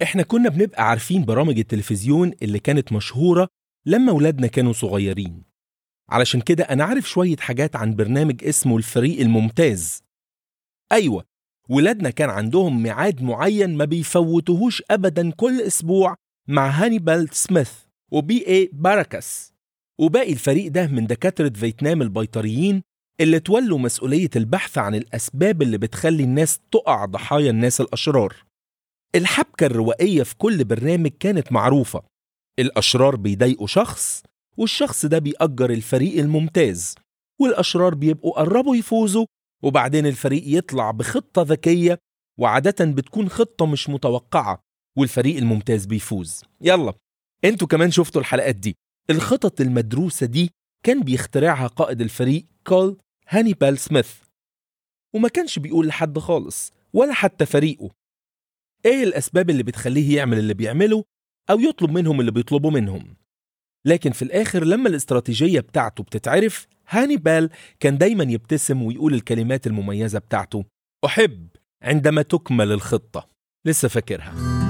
احنا كنا بنبقى عارفين برامج التلفزيون اللي كانت مشهورة لما ولادنا كانوا صغيرين علشان كده أنا عارف شوية حاجات عن برنامج اسمه الفريق الممتاز أيوة ولادنا كان عندهم ميعاد معين ما بيفوتوهوش أبدا كل أسبوع مع هانيبال سميث وبي اي باراكاس وباقي الفريق ده من دكاترة فيتنام البيطريين اللي تولوا مسؤولية البحث عن الأسباب اللي بتخلي الناس تقع ضحايا الناس الأشرار الحبكة الروائية في كل برنامج كانت معروفة الأشرار بيضايقوا شخص والشخص ده بيأجر الفريق الممتاز والأشرار بيبقوا قربوا يفوزوا وبعدين الفريق يطلع بخطة ذكية وعادة بتكون خطة مش متوقعة والفريق الممتاز بيفوز يلا انتوا كمان شفتوا الحلقات دي الخطط المدروسة دي كان بيخترعها قائد الفريق كول هانيبال سميث وما كانش بيقول لحد خالص ولا حتى فريقه ايه الاسباب اللي بتخليه يعمل اللي بيعمله او يطلب منهم اللي بيطلبوا منهم لكن في الاخر لما الاستراتيجيه بتاعته بتتعرف هانيبال كان دايما يبتسم ويقول الكلمات المميزه بتاعته احب عندما تكمل الخطه لسه فاكرها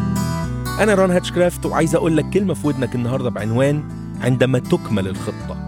انا ران هاتشكرافت وعايز اقول لك كلمه في ودنك النهارده بعنوان عندما تكمل الخطه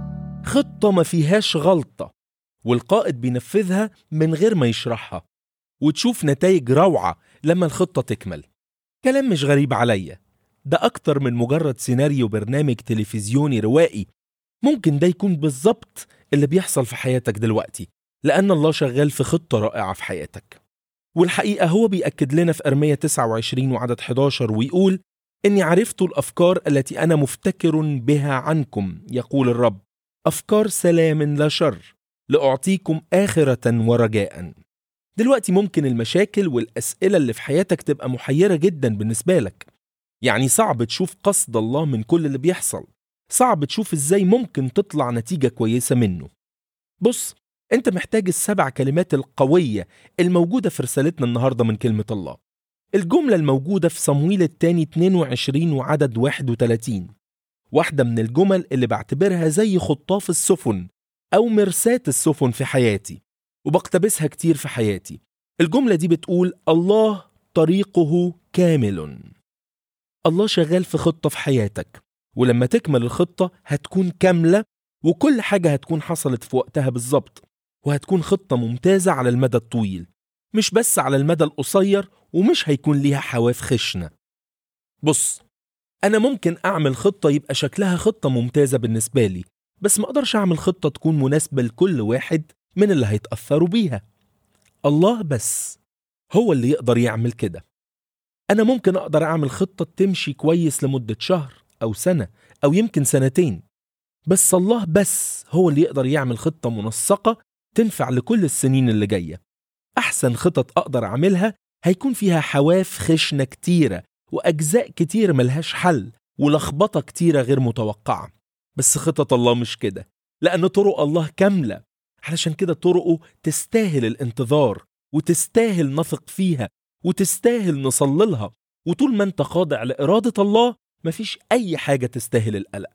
خطه ما فيهاش غلطه والقائد بينفذها من غير ما يشرحها وتشوف نتائج روعه لما الخطه تكمل كلام مش غريب عليا ده أكتر من مجرد سيناريو برنامج تلفزيوني روائي ممكن ده يكون بالظبط اللي بيحصل في حياتك دلوقتي لأن الله شغال في خطة رائعة في حياتك والحقيقة هو بيأكد لنا في أرمية 29 وعدد 11 ويقول إني عرفت الأفكار التي أنا مفتكر بها عنكم يقول الرب أفكار سلام لا شر لأعطيكم آخرة ورجاء دلوقتي ممكن المشاكل والأسئلة اللي في حياتك تبقى محيرة جدا بالنسبة لك يعني صعب تشوف قصد الله من كل اللي بيحصل صعب تشوف ازاي ممكن تطلع نتيجة كويسة منه بص انت محتاج السبع كلمات القوية الموجودة في رسالتنا النهاردة من كلمة الله الجملة الموجودة في صمويل الثاني 22 وعدد 31 واحدة من الجمل اللي بعتبرها زي خطاف السفن أو مرساة السفن في حياتي وبقتبسها كتير في حياتي الجملة دي بتقول الله طريقه كامل الله شغال في خطة في حياتك ولما تكمل الخطة هتكون كاملة وكل حاجة هتكون حصلت في وقتها بالظبط وهتكون خطة ممتازة على المدى الطويل مش بس على المدى القصير ومش هيكون ليها حواف خشنة بص أنا ممكن أعمل خطة يبقى شكلها خطة ممتازة بالنسبة لي بس ما أقدرش أعمل خطة تكون مناسبة لكل واحد من اللي هيتأثروا بيها الله بس هو اللي يقدر يعمل كده أنا ممكن أقدر أعمل خطة تمشي كويس لمدة شهر أو سنة أو يمكن سنتين بس الله بس هو اللي يقدر يعمل خطة منسقة تنفع لكل السنين اللي جاية أحسن خطط أقدر أعملها هيكون فيها حواف خشنة كتيرة وأجزاء كتير ملهاش حل ولخبطة كتيرة غير متوقعة بس خطط الله مش كده لأن طرق الله كاملة علشان كده طرقه تستاهل الانتظار وتستاهل نثق فيها وتستاهل نصللها وطول ما انت خاضع لإرادة الله مفيش أي حاجة تستاهل القلق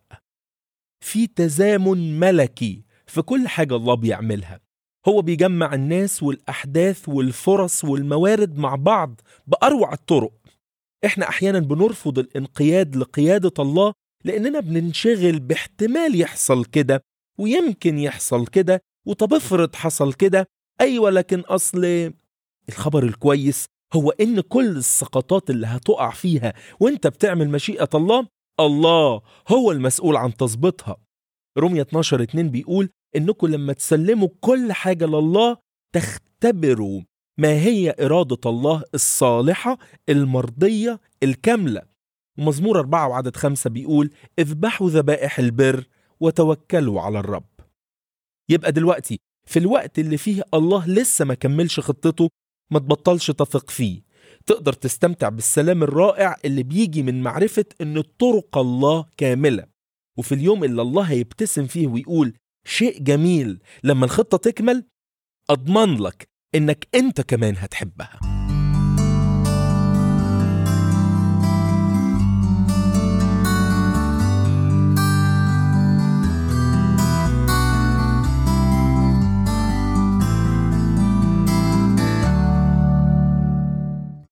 في تزامن ملكي في كل حاجة الله بيعملها هو بيجمع الناس والأحداث والفرص والموارد مع بعض بأروع الطرق احنا أحيانا بنرفض الانقياد لقيادة الله لأننا بننشغل باحتمال يحصل كده ويمكن يحصل كده وطب افرض حصل كده أيوة لكن أصل الخبر الكويس هو إن كل السقطات اللي هتقع فيها وانت بتعمل مشيئة الله الله هو المسؤول عن تظبيطها رومية 12 2 بيقول إنكم لما تسلموا كل حاجة لله تختبروا ما هي إرادة الله الصالحة المرضية الكاملة ومزمور أربعة وعدد خمسة بيقول اذبحوا ذبائح البر وتوكلوا على الرب يبقى دلوقتي في الوقت اللي فيه الله لسه ما كملش خطته ما تبطلش تثق فيه تقدر تستمتع بالسلام الرائع اللي بيجي من معرفة ان طرق الله كاملة وفي اليوم اللي الله هيبتسم فيه ويقول شيء جميل لما الخطة تكمل أضمن لك إنك أنت كمان هتحبها